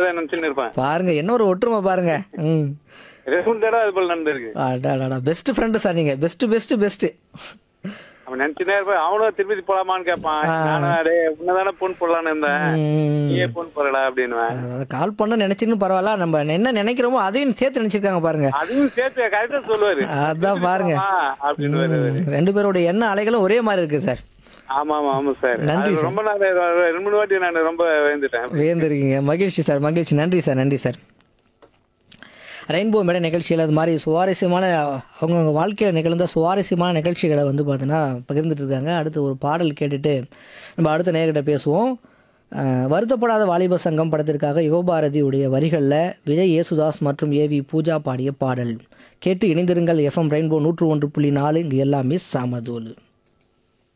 தான் நினைச்சுன்னு இருப்பேன் பாருங்க என்ன ஒரு ஒற்றுமை பாருங்க ம் ரெண்டு மூணு தடவை அது போல நடந்திருக்கு அடாடாடா பெஸ்ட் ஃப்ரெண்டு சார் நீங்கள் பெஸ்ட்டு பெஸ்ட்டு பெஸ்ட்டு அவன் நினைச்சுட்டே இருப்பேன் அவனும் திருப்பதி போலாமான்னு கேட்பான் நானும் அடே உன்னதானே போன் போடலான்னு இருந்தேன் நீயே போன் போடலா அப்படின்னுவேன் கால் பண்ண நினைச்சுன்னு பரவாயில்ல நம்ம என்ன நினைக்கிறோமோ அதையும் சேர்த்து நினைச்சிருக்காங்க பாருங்க அதையும் சேர்த்து கரெக்டா சொல்லுவாரு அதான் பாருங்க அப்படின்னு வருவாரு ரெண்டு பேரோட எண்ண அலைகளும் ஒரே மாதிரி இருக்கு சார் ஆமா ஆமா ஆமா சார் நன்றி அது ரொம்ப நான் ரெண்டு மூணு வாட்டி நான் ரொம்ப வேந்துட்டேன் வேந்திருக்கீங்க மகிழ்ச்சி சார் மகிழ்ச்சி நன்றி சார் நன்றி சார் ரெயின்போ மேடை நிகழ்ச்சியில் அது மாதிரி சுவாரஸ்யமான அவங்கவுங்க வாழ்க்கையில் நிகழ்ந்த சுவாரஸ்யமான நிகழ்ச்சிகளை வந்து பார்த்தீங்கன்னா பகிர்ந்துட்டு இருக்காங்க அடுத்து ஒரு பாடல் கேட்டுட்டு நம்ம அடுத்த நேர்கிட்ட பேசுவோம் அஹ், வருத்தப்படாத வாலிப சங்கம் படத்திற்காக யுகபாரதியுடைய வரிகளில் விஜய் யேசுதாஸ் மற்றும் ஏவி பூஜா பாடிய பாடல் கேட்டு இணைந்திருங்கள் எஃப்எம் ரெயின்போ நூற்று ஒன்று புள்ளி நாலு இங்கு எல்லாமே சாமதூள்